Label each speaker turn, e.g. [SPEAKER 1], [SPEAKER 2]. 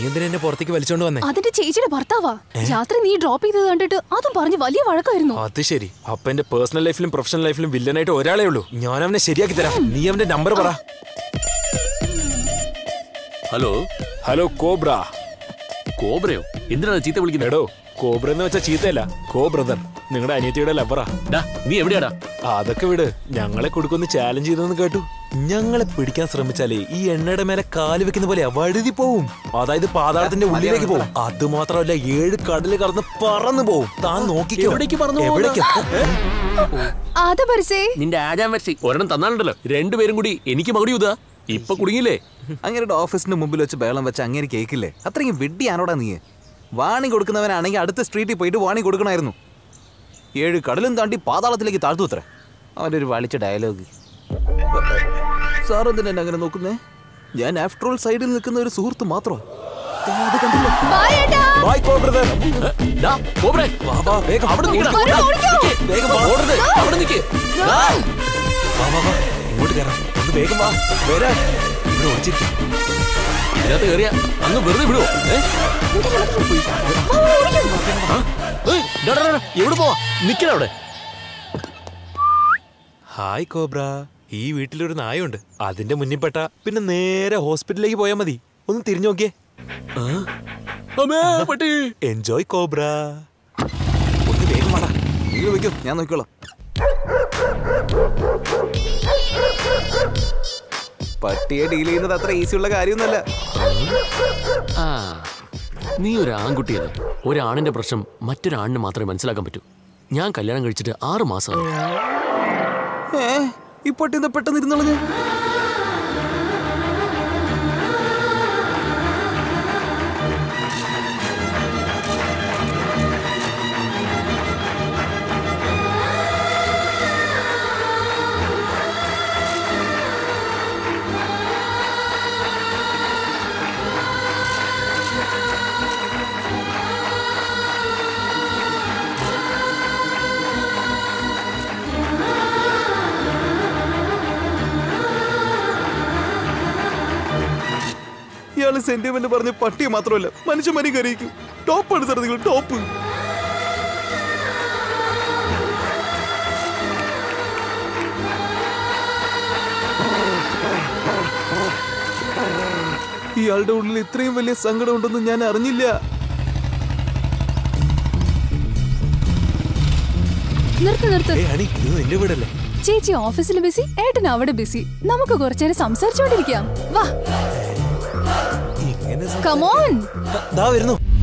[SPEAKER 1] എന്തിനാ എന്നെ പുറത്തേക്ക് വലിച്ചോണ്ട് വന്നേ
[SPEAKER 2] അതിന്റെ ചേച്ചിയുടെ ഭർത്താവാ രാത്രി നീ ഡ്രോപ്പ് ചെയ്തത് കണ്ടിട്ട് അതും പറഞ്ഞ് വലിയ വഴക്കായിരുന്നു
[SPEAKER 1] അത് ശരി അപ്പൊ എന്റെ പേഴ്സണൽ ലൈഫിലും പ്രൊഫഷണൽ ലൈഫിലും വില്ലനായിട്ട് ഒരാളേ ഉള്ളൂ ഞാൻ അവനെ ശരിയാക്കി തരാം നീ അവന്റെ നമ്പർ പറ
[SPEAKER 3] ഹലോ
[SPEAKER 1] ഹലോ കോബ്ര
[SPEAKER 3] കോബ്രയോ എന്തിനാണ് ചീത്ത വിളിക്കുന്നത്
[SPEAKER 1] എടോ കോബ്ര എന്ന് വെച്ചാ ചീത്തയല്ല കോ ബ്രദർ നിങ്ങളുടെ അനിയത്തിയുടെ ലവറാ
[SPEAKER 3] ഡാ നീ എവിടെയാടാ
[SPEAKER 1] അതൊക്കെ വിട് ഞങ്ങളെ കൊടുക്കൊന്ന് ചാലഞ്ച് ചെയ്തെന്ന് കേട്ടു ഞങ്ങളെ പിടിക്കാൻ ശ്രമിച്ചാലേ ഈ എണ്ണയുടെ മേലെ കാല് വെക്കുന്ന പോലെ വഴുതി പോവും അതായത് പാതാളത്തിന്റെ ഉള്ളിലേക്ക് പോവും അത് മാത്രമല്ല ഏഴ് കടല് കടന്ന് പറന്നു പോവും താൻ നോക്കിക്കോ
[SPEAKER 3] എവിടേക്ക് പറന്നു പോകുന്നത്?
[SPEAKER 1] എവിടേക്കാ?
[SPEAKER 2] അത് പരിസേ
[SPEAKER 3] നിന്റെ ആജാൻ വരച്ചി ഒരെണ്ണം തന്നാലുണ്ടല്ലോ രണ്ടുപേരും കൂടി എനിക്ക് മകുടി ഊതാ ഇപ്പൊ കുടുങ്ങിയില്ലേ
[SPEAKER 4] അങ്ങേരുടെ ഓഫീസിന്റെ മുമ്പിൽ വെച്ച് ബേളം വെച്ച് അങ്ങനെ കേക്കില്ലേ അത്രയും വെട്ടിയാണോടാ നീ വാണി കൊടുക്കുന്നവനാണെങ്കിൽ അടുത്ത സ്ട്രീറ്റിൽ പോയിട്ട് വാണി കൊടുക്കണമായിരുന്നു ഏഴ് കടലും താണ്ടി പാതാളത്തിലേക്ക് താഴ്ത്തു അത്ര അവൻ്റെ ഒരു വളിച്ച ഡയലോഗ് സാർ എന്തിനാ എന്നെ അങ്ങനെ നോക്കുന്നേ ഞാൻ ആഫ്റ്റർ ഓൾ സൈഡിൽ നിൽക്കുന്ന ഒരു സുഹൃത്ത് മാത്രം
[SPEAKER 2] ബൈ ഏട്ടാ
[SPEAKER 1] Bye, കോ ബ്രദർ
[SPEAKER 3] ഡാ കോബ്രേ
[SPEAKER 1] വാ, വാ, വേഗം
[SPEAKER 3] അവിടെ നിക്കടാ.
[SPEAKER 2] വരൂ, ഓടിക്കോ.
[SPEAKER 3] നിക്ക്.
[SPEAKER 1] വേഗം വാ.
[SPEAKER 3] ഓടരുത്. അവിടെ നിക്ക് ഡാ.
[SPEAKER 1] വാ വാ വാ ഇങ്ങോട്ട് കയറാം ഒന്ന് വേഗം വാ വരാ ഇവിടെ ഒളിച്ചിരിക്കും
[SPEAKER 3] ഇതിനകത്ത് കയറിയ അങ്ങ് വെറുതെ വിടുവോ ഏ? ആ? ഏയ്, ഡാ, ഡാ, ഡാ, എവിടെ പോവാ നിക്കണ അവിടെ
[SPEAKER 1] ഹായ് കോബ്ര ഈ വീട്ടിലൊരു നായുണ്ട് അതിന്റെ മുന്നിൽ പെട്ട പിന്നെ നേരെ ഹോസ്പിറ്റലിലേക്ക് പോയാൽ മതി ഒന്ന് തിരിഞ്ഞു നോക്കിയേ
[SPEAKER 3] അമ്മേ പട്ടി
[SPEAKER 1] എൻജോയ് കോബ്ര ഒന്ന് വേഗം വാടാ
[SPEAKER 4] നിങ്ങൾ വയ്ക്കോ ഞാൻ നോക്കിക്കോളാം പട്ടിയെ ഡീൽ ചെയ്യുന്നത് അത്ര ഈസി ഉള്ള കാര്യമൊന്നുമല്ല
[SPEAKER 3] ആ നീ ഒരു ആൺകുട്ടിയല്ലേ ഒരാണിന്റെ പ്രശ്നം മറ്റൊരാണിന് മാത്രമേ മനസ്സിലാക്കാൻ പറ്റൂ ഞാൻ കല്യാണം കഴിച്ചിട്ട് ആറ് മാസമായി
[SPEAKER 4] ഏ ഈ പട്ടി എന്താ പെട്ടെന്ന് ഇരുന്നോളഞ്ഞ് ഇയാള് സെന്റിമെന്റ് പറഞ്ഞ് പട്ടിയെ മാത്രമല്ല മനുഷ്യന്മാരെയും കരയിക്കും ടോപ്പാണ് സാർ നിങ്ങൾ ടോപ്പ് ഇയാളുടെ ഉള്ളിൽ ഇത്രയും വലിയ സങ്കടം ഉണ്ടെന്ന് ഞാൻ അറിഞ്ഞില്ല
[SPEAKER 2] നിർത്ത് നിർത്ത്
[SPEAKER 1] ഏ ഹണി ഇത് നിന്റെ വീടല്ലേ
[SPEAKER 2] ചേച്ചി ഓഫീസിൽ ബിസി ഏട്ടൻ അവിടെ ബിസി നമുക്ക് കുറച്ചേരം സംസാരിച്ചോണ്ടിരിക്കാം വാ
[SPEAKER 1] ഇങ്ങനെ സം-
[SPEAKER 2] കമോൺ
[SPEAKER 1] ദാ വരുന്നു